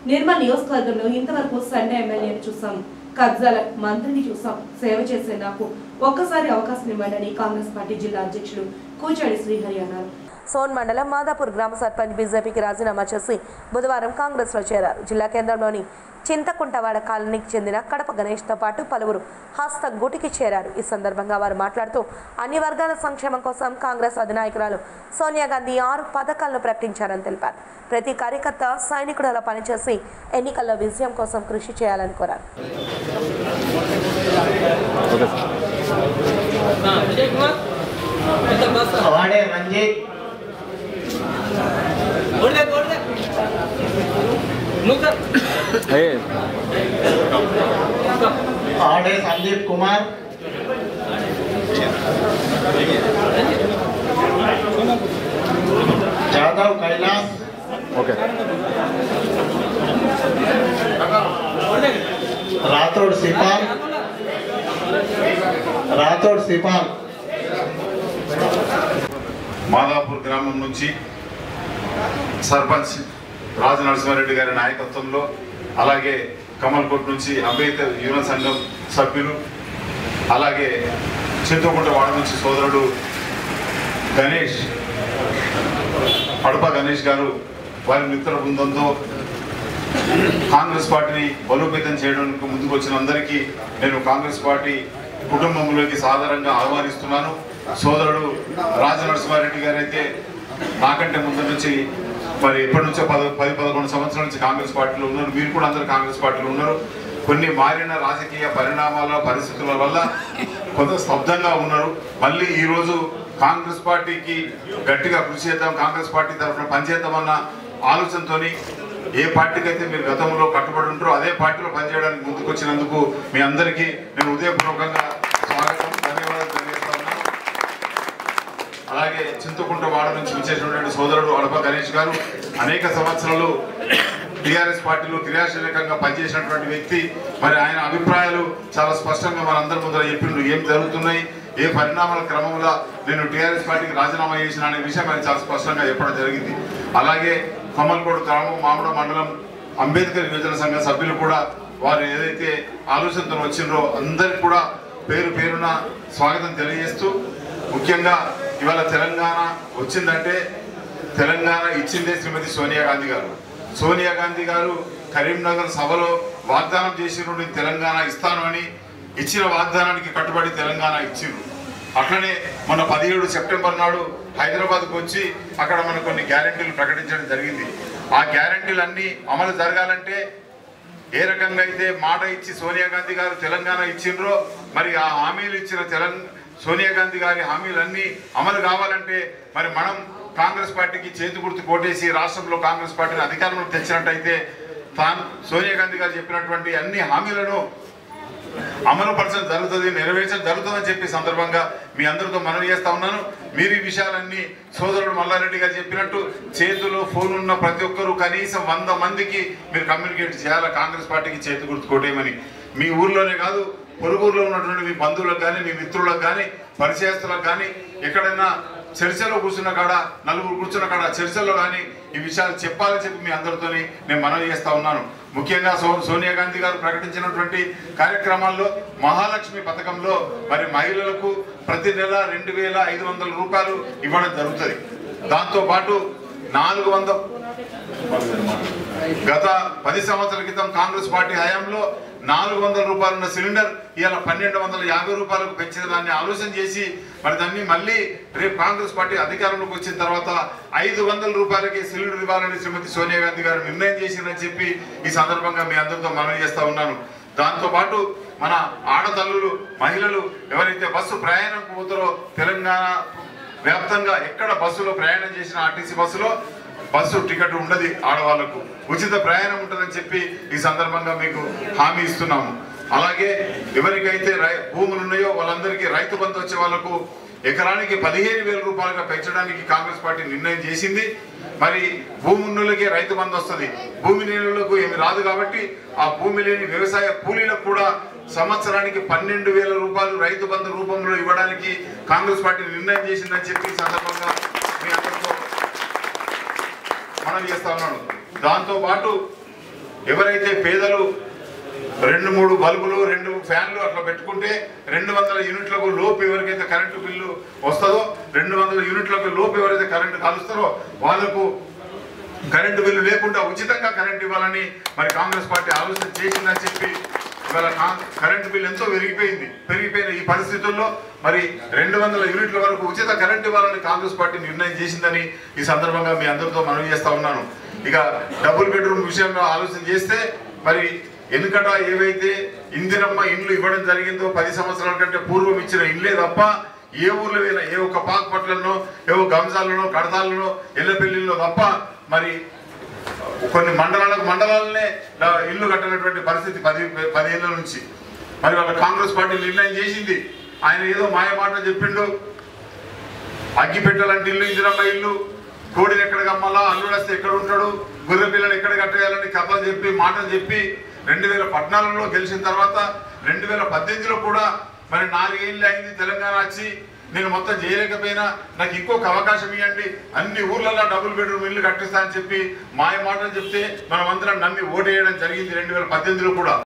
నిర్మల్ నియోజకవర్గంలో ఇంతవరకు సండే ఎమ్మెల్యేని చూసాం కబ్జాల మంత్రిని చూసాం సేవ చేసే నాకు ఒక్కసారి అవకాశం ఇవ్వండి అని కాంగ్రెస్ పార్టీ జిల్లా అధ్యక్షులు కూచాడి శ్రీహరి అన్నారు సోన్ మండలం మాదాపూర్ గ్రామ సర్పంచ్ బీజేపీకి రాజీనామా చేసి బుధవారం కాంగ్రెస్లో చేరారు జిల్లా కేంద్రంలోని చింతకుంటవాడ కాలనీకి చెందిన కడప గణేష్తో పాటు పలువురు హస్త గూటికి చేరారు ఈ సందర్భంగా వారు మాట్లాడుతూ అన్ని వర్గాల సంక్షేమం కోసం కాంగ్రెస్ అధినాయకురాలు సోనియా గాంధీ ఆరు పథకాలను ప్రకటించారని తెలిపారు ప్రతి కార్యకర్త సైనికుడులా పనిచేసి ఎన్నికల్లో విజయం కోసం కృషి చేయాలని కోరారు వాడే రంజిత్ ఆడే సందీప్ కుమార్ జాదవ్ కైలాస్ ఓకే రాథోడ్ సిపాల్ రాథోడ్ సిపాల్ మాదాపూర్ గ్రామం నుంచి సర్పంచ్ రాజు నరసింహారెడ్డి గారి నాయకత్వంలో అలాగే కమల్కోట్ నుంచి అంబేద్కర్ యువ సంఘం సభ్యులు అలాగే చింతకుంట వాడ నుంచి సోదరుడు గణేష్ అడప గణేష్ గారు వారి మిత్ర బృందంతో కాంగ్రెస్ పార్టీని బలోపేతం చేయడానికి ముందుకు వచ్చిన అందరికీ నేను కాంగ్రెస్ పార్టీ కుటుంబంలోకి సాధారణంగా ఆహ్వానిస్తున్నాను సోదరుడు రాజ నరసింహారెడ్డి గారు అయితే నాకంటే ముందు నుంచి మరి ఎప్పటి నుంచో పద పది పదకొండు సంవత్సరాల నుంచి కాంగ్రెస్ పార్టీలో ఉన్నారు మీరు కూడా అందరు కాంగ్రెస్ పార్టీలో ఉన్నారు కొన్ని మారిన రాజకీయ పరిణామాల పరిస్థితుల వల్ల కొంత స్తబ్దంగా ఉన్నారు మళ్ళీ ఈ రోజు కాంగ్రెస్ పార్టీకి గట్టిగా కృషి చేద్దాం కాంగ్రెస్ పార్టీ తరఫున పనిచేద్దామన్న ఆలోచనతోని ఏ పార్టీకి అయితే మీరు గతంలో కట్టుబడి ఉంటారో అదే పార్టీలో పనిచేయడానికి ముందుకు వచ్చినందుకు మీ అందరికీ నేను ఉదయపూర్వకంగా స్వాగతం ధన్యవాదాలు తెలియజేస్తా ఉన్నాను అలాగే చింతకుంట వాడ నుంచి విచ్చేసినటువంటి సోదరుడు అడప గణేష్ గారు అనేక సంవత్సరాలు టిఆర్ఎస్ పార్టీలో క్రియాశీలకంగా పనిచేసినటువంటి వ్యక్తి మరి ఆయన అభిప్రాయాలు చాలా స్పష్టంగా మనందరి ముందర చెప్పిండు ఏం జరుగుతున్నాయి ఏ పరిణామాల క్రమంలో నేను టిఆర్ఎస్ పార్టీకి రాజీనామా చేసిన అనే విషయం ఆయన చాలా స్పష్టంగా చెప్పడం జరిగింది అలాగే కమల్కోడు గ్రామం మామిడ మండలం అంబేద్కర్ యువజన సంఘ సభ్యులు కూడా వారు ఏదైతే ఆలోచనతో వచ్చిండ్రో అందరికి కూడా పేరు పేరున స్వాగతం తెలియజేస్తూ ముఖ్యంగా ఇవాళ తెలంగాణ వచ్చిందంటే తెలంగాణ ఇచ్చిందే శ్రీమతి సోనియా గాంధీ గారు సోనియా గాంధీ గారు కరీంనగర్ సభలో వాగ్దానం చేసిన నేను తెలంగాణ ఇస్తాను అని ఇచ్చిన వాగ్దానానికి కట్టుబడి తెలంగాణ ఇచ్చిండ్రు అట్లనే మొన్న పదిహేడు సెప్టెంబర్ నాడు హైదరాబాద్కు వచ్చి అక్కడ మన కొన్ని గ్యారంటీలు ప్రకటించడం జరిగింది ఆ గ్యారంటీలు అన్నీ అమలు జరగాలంటే ఏ రకంగా అయితే మాట ఇచ్చి సోనియా గాంధీ గారు తెలంగాణ ఇచ్చిండ్రో మరి ఆ హామీలు ఇచ్చిన తెలంగాణ సోనియా గాంధీ గారి హామీలన్నీ అమలు కావాలంటే మరి మనం కాంగ్రెస్ పార్టీకి చేతి గుర్తు కోటేసి రాష్ట్రంలో కాంగ్రెస్ పార్టీని అధికారంలోకి తెచ్చినట్టయితే తాను సోనియా గాంధీ గారు చెప్పినటువంటి అన్ని హామీలను అమలు పరచడం జరుగుతుంది నెరవేర్చడం జరుగుతుందని చెప్పి సందర్భంగా మీ అందరితో మనవి చేస్తా ఉన్నాను మీరు ఈ విషయాలన్నీ సోదరుడు మల్లారెడ్డి గారు చెప్పినట్టు చేతిలో ఫోన్ ఉన్న ప్రతి ఒక్కరూ కనీసం వంద మందికి మీరు కమ్యూనికేట్ చేయాలి కాంగ్రెస్ పార్టీకి చేతి గుర్తు కొట్టేయమని మీ ఊర్లోనే కాదు పొరుగురులో ఉన్నటువంటి మీ బంధువులకు కానీ మీ మిత్రులకు కానీ పరిచయస్తులకు కానీ ఎక్కడైనా చర్చలో కూర్చున్న కాడ నలుగురు కూర్చున్న కాడ చర్చలో కానీ ఈ విషయాలు చెప్పాలని చెప్పి మీ అందరితోని నేను మనవి చేస్తా ఉన్నాను ముఖ్యంగా సో సోనియా గాంధీ గారు ప్రకటించినటువంటి కార్యక్రమాల్లో మహాలక్ష్మి పథకంలో మరి మహిళలకు ప్రతి నెల రెండు వేల ఐదు వందల రూపాయలు ఇవ్వడం జరుగుతుంది దాంతో పాటు నాలుగు వందల గత పది సంవత్సరాల క్రితం కాంగ్రెస్ పార్టీ హయాంలో నాలుగు వందల రూపాయలు ఉన్న సిలిండర్ ఇవాళ పన్నెండు వందల యాభై రూపాయలకు పెంచిన దాన్ని ఆలోచన చేసి మరి దాన్ని మళ్ళీ రేపు కాంగ్రెస్ పార్టీ అధికారంలోకి వచ్చిన తర్వాత ఐదు వందల రూపాయలకి సిలిండర్ ఇవ్వాలని శ్రీమతి సోనియా గాంధీ గారు నిర్ణయం చేసిందని చెప్పి ఈ సందర్భంగా మీ అందరితో మనవి చేస్తా ఉన్నాను దాంతో పాటు మన ఆడతల్లులు మహిళలు ఎవరైతే బస్సు ప్రయాణం పోతారో తెలంగాణ వ్యాప్తంగా ఎక్కడ బస్సులో ప్రయాణం చేసిన ఆర్టీసీ బస్సులో బస్సు టికెట్ ఉండదు ఆడవాళ్లకు ఉచిత ప్రయాణం ఉంటుందని చెప్పి ఈ సందర్భంగా మీకు హామీ ఇస్తున్నాము అలాగే ఎవరికైతే రై భూములు ఉన్నాయో వాళ్ళందరికీ రైతు బంధు వచ్చే వాళ్ళకు ఎకరానికి పదిహేను వేల రూపాయలుగా పెంచడానికి కాంగ్రెస్ పార్టీ నిర్ణయం చేసింది మరి భూమి ఉన్నోళ్ళకే రైతు బంధు వస్తుంది భూమి లేనులకు ఏమి రాదు కాబట్టి ఆ భూమి లేని వ్యవసాయ కూలీలకు కూడా సంవత్సరానికి పన్నెండు వేల రూపాయలు రైతు బంధు రూపంలో ఇవ్వడానికి కాంగ్రెస్ పార్టీ నిర్ణయం చేసిందని చెప్పి ఈ సందర్భంగా మీ అందరితో మనం చేస్తా ఉన్నాను దాంతో పాటు ఎవరైతే పేదలు రెండు మూడు బల్బులు రెండు ఫ్యాన్లు అట్లా పెట్టుకుంటే రెండు వందల యూనిట్లకు లోపు ఎవరికైతే కరెంటు బిల్లు వస్తుందో రెండు వందల యూనిట్లకు లోపు ఎవరైతే కరెంటు కాలుస్తారో వాళ్ళకు కరెంటు బిల్లు లేకుండా ఉచితంగా కరెంట్ ఇవ్వాలని మరి కాంగ్రెస్ పార్టీ ఆలోచన చేసిందని చెప్పి ఇవాళ కా- కరెంటు బిల్లు ఎంతో పెరిగిపోయింది పెరిగిపోయిన ఈ పరిస్థితుల్లో మరి రెండు వందల యూనిట్ల వరకు ఉచిత కరెంట్ ఇవ్వాలని కాంగ్రెస్ పార్టీ నిర్ణయం చేసిందని ఈ సందర్భంగా మీ అందరితో మనవి చేస్తా ఉన్నాను ఇక డబుల్ బెడ్రూమ్ విషయంలో ఆలోచన చేస్తే మరి ఎందుకట ఏవైతే ఇందిరమ్మ ఇండ్లు ఇవ్వడం జరిగిందో పది సంవత్సరాల కంటే పూర్వం ఇచ్చిన ఇల్లే తప్ప ఏ ఊర్లో అయినా ఏ ఒక్క పాకపట్లలో ఏ ఒక్క గంజాలలో కడతాలలో ఎల్లపెల్లిలో తప్ప మరి కొన్ని మండలాలకు మండలాలనే ఆ, ఇల్లు కట్టినటువంటి పరిస్థితి పది పదిహేళ్ళ నుంచి మరి వాళ్ళ కాంగ్రెస్ పార్టీ నిర్ణయం చేసింది ఆయన ఏదో మాయ మాట చెప్పిండు అగ్గి పెట్టాలంటే ఇల్లు ఇందిరమ్మ ఇల్లు కోడిని ఎక్కడ కమ్మాలా అల్లుడు వస్తే ఎక్కడ ఉంటాడు గొర్రె పిల్లలు ఎక్కడ కట్టేయాలని కథలు చెప్పి మాటలు చెప్పి రెండు వేల పద్నాలుగులో గెలిచిన తర్వాత రెండు వేల పద్దెనిమిదిలో కూడా మరి నాలుగేళ్ళు అయింది తెలంగాణ వచ్చి నేను మొత్తం చేయలేకపోయినా నాకు ఇంకొక అవకాశం ఇవ్వండి అన్ని ఊర్లలో డబుల్ బెడ్రూమ్ ఇల్లు కట్టిస్తా అని చెప్పి మాయ మాటలు చెప్తే మనం అందరం నమ్మి ఓటేయడం జరిగింది రెండు వేల పద్దెనిమిదిలో కూడా